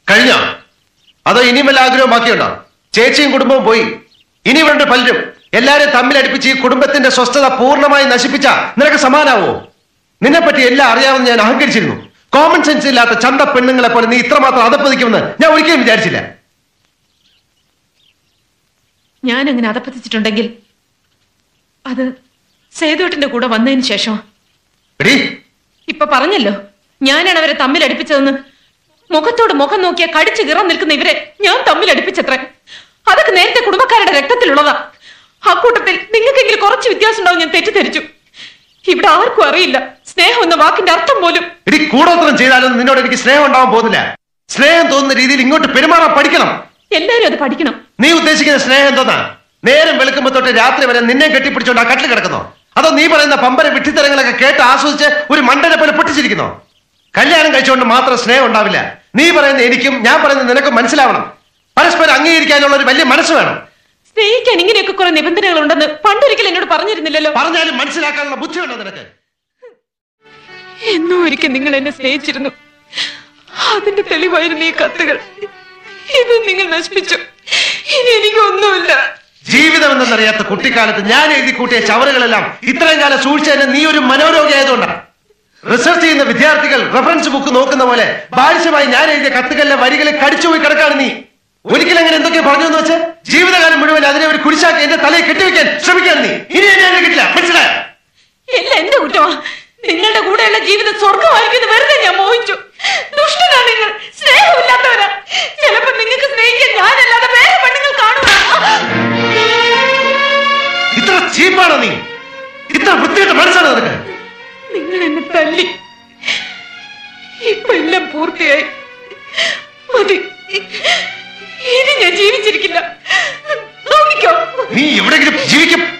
കഴിഞ്ഞോ അതോ ഇനിയും വല്ല ആഗ്രഹവും ബാക്കിയുണ്ടോ ചേച്ചിയും കുടുംബവും പോയി ഇനി ഇവരുടെ പലരും എല്ലാരെയും തമ്മിലടിപ്പിച്ച് ഈ കുടുംബത്തിന്റെ സ്വസ്ഥത പൂർണ്ണമായി നശിപ്പിച്ച നിനക്ക് സമാനാവോ നിന്നെപ്പറ്റി എല്ലാം അറിയാമെന്ന് ഞാൻ അഹങ്കരിച്ചിരുന്നു കോമൺ സെൻസ് ഇല്ലാത്ത ചന്ത പെണ്ണുങ്ങളെ പോലെ നീ ഇത്രമാത്രം അതപ്പതിക്കുമെന്ന് ഞാൻ ഒരിക്കലും വിചാരിച്ചില്ല ഞാൻ അങ്ങനെ അതപ്പതിച്ചിട്ടുണ്ടെങ്കിൽ അത് സേതുവേട്ടന്റെ കൂടെ വന്നതിന് ശേഷം എടീ ഇപ്പൊ പറഞ്ഞല്ലോ ഞാനാണ് അവരെ തമ്മിൽ അടുപ്പിച്ചതെന്ന് മുഖത്തോട് മുഖം നോക്കിയ കടിച്ചു കീറാൻ നിൽക്കുന്ന ഇവരെ ഞാൻ തമ്മിൽ അടുപ്പിച്ചത്രേ അതൊക്കെ നേരത്തെ കുടുംബക്കാരുടെ രക്തത്തിലുള്ളതാ അക്കൂട്ടത്തിൽ നിങ്ങൾക്കെങ്കിലും കുറച്ച് വ്യത്യാസം ഉണ്ടാവും ഞാൻ തെറ്റിദ്ധരിച്ചു ഇവിടെ ആർക്കും അറിയില്ല സ്നേഹം എന്ന വാക്കിന്റെ അർത്ഥം പോലും എടി കൂടോത്രം ചെയ്താലും നിന്നോട് എനിക്ക് സ്നേഹം ഉണ്ടാവാൻ പോകുന്നില്ല സ്നേഹം തോന്നുന്ന രീതിയിൽ ഇങ്ങോട്ട് പെരുമാറാൻ പഠിക്കണം എല്ലാരും അത് പഠിക്കണം നീ ഉദ്ദേശിക്കുന്ന സ്നേഹം എന്തോന്നാ നേരം വെളുക്കുമ്പോ തൊട്ട് രാത്രി വരെ നിന്നെ കെട്ടിപ്പിടിച്ചോണ്ട് ആ കട്ടിൽ കിടക്കുന്നോ അതോ നീ പറയുന്ന പമ്പര വിട്ടിത്തരങ്ങളൊക്കെ കേട്ട് ആസ്വദിച്ച് ഒരു മണ്ടനെ പോലെ പൊട്ടിച്ചിരിക്കുന്നോ കല്യാണം കഴിച്ചുകൊണ്ട് മാത്രം സ്നേഹം ഉണ്ടാവില്ല നീ പറയുന്ന എനിക്കും ഞാൻ പറയുന്ന നിനക്കും മനസ്സിലാവണം പരസ്പരം അംഗീകരിക്കാനുള്ള ഒരു വലിയ മനസ്സ് വേണം സ്നേഹിക്കാൻ ഇങ്ങനെയൊക്കെ കുറെ നിബന്ധനകൾ ഉണ്ടെന്ന് പണ്ടൊരിക്കൽ എന്നോട് പറഞ്ഞിരുന്നില്ലല്ലോ പറഞ്ഞാലും മനസ്സിലാക്കാനുള്ള ബുദ്ധിയുണ്ടോ നിനക്ക് എന്നോ ഒരിക്കൽ നിങ്ങൾ എന്നെ സ്നേഹിച്ചിരുന്നു അതിന്റെ തെളിവായിരുന്നു ഈ കത്തുകൾ ഇത് നിങ്ങൾ നശിപ്പിച്ചു ഇനി എനിക്കൊന്നുമില്ല ജീവിതം എന്തെന്നറിയാത്ത കുട്ടിക്കാലത്ത് ഞാൻ എഴുതി കൂട്ടിയ ചവറുകളെല്ലാം ഇത്രയും കാലം സൂക്ഷിച്ചതിന് നീ ഒരു മനോരോഗി ആയതുകൊണ്ടാണ് റിസർച്ച് ചെയ്യുന്ന വിദ്യാർത്ഥികൾ റെഫറൻസ് ബുക്ക് നോക്കുന്ന പോലെ ബാലിശമായി ഞാൻ എഴുതിയ കത്തുകളിലെ വരികളെ കടിച്ചുപോയി കിടക്കാണ് നീ ഒരിക്കലും അങ്ങനെ എന്തൊക്കെ പറഞ്ഞു എന്ന് വെച്ച് ജീവിതകാലം മുഴുവൻ അതിനെ ഒരു കുരിശാക്കി എന്റെ തലയിൽ കെട്ടിവെക്കാൻ ശ്രമിക്കാൻ നീ ഇനി എന്നെ അങ്ങനെ കിട്ടില്ല മനസ്സിലായോ എല്ലാം എന്റെ കുറ്റമാ നിങ്ങളുടെ കൂടെയുള്ള ജീവിതം സ്വർഗമായിരിക്കും വെറുതെ ഞാൻ മോഹിച്ചു ദുഷ്ടനാ നിങ്ങൾ സ്നേഹമില്ലാത്തവരാ ചിലപ്പോ നിങ്ങൾക്ക് സ്നേഹിക്കാൻ ഞാനല്ലാതെ വേറെ പെണ്ണുങ്ങൾ കാണുക ഇത്ര ചീപ്പാണോ നീ ഇത്ര വൃത്തികെട്ട മനസ്സാണ് നിനക്ക് നിങ്ങൾ എന്നെ തല്ലി ഇപ്പൊ എല്ലാം പൂർത്തിയായി മതി ഇനി ഞാൻ ജീവിച്ചിരിക്കില്ല നോക്കിക്കോ നീ എവിടെയെങ്കിലും ജീവിക്കും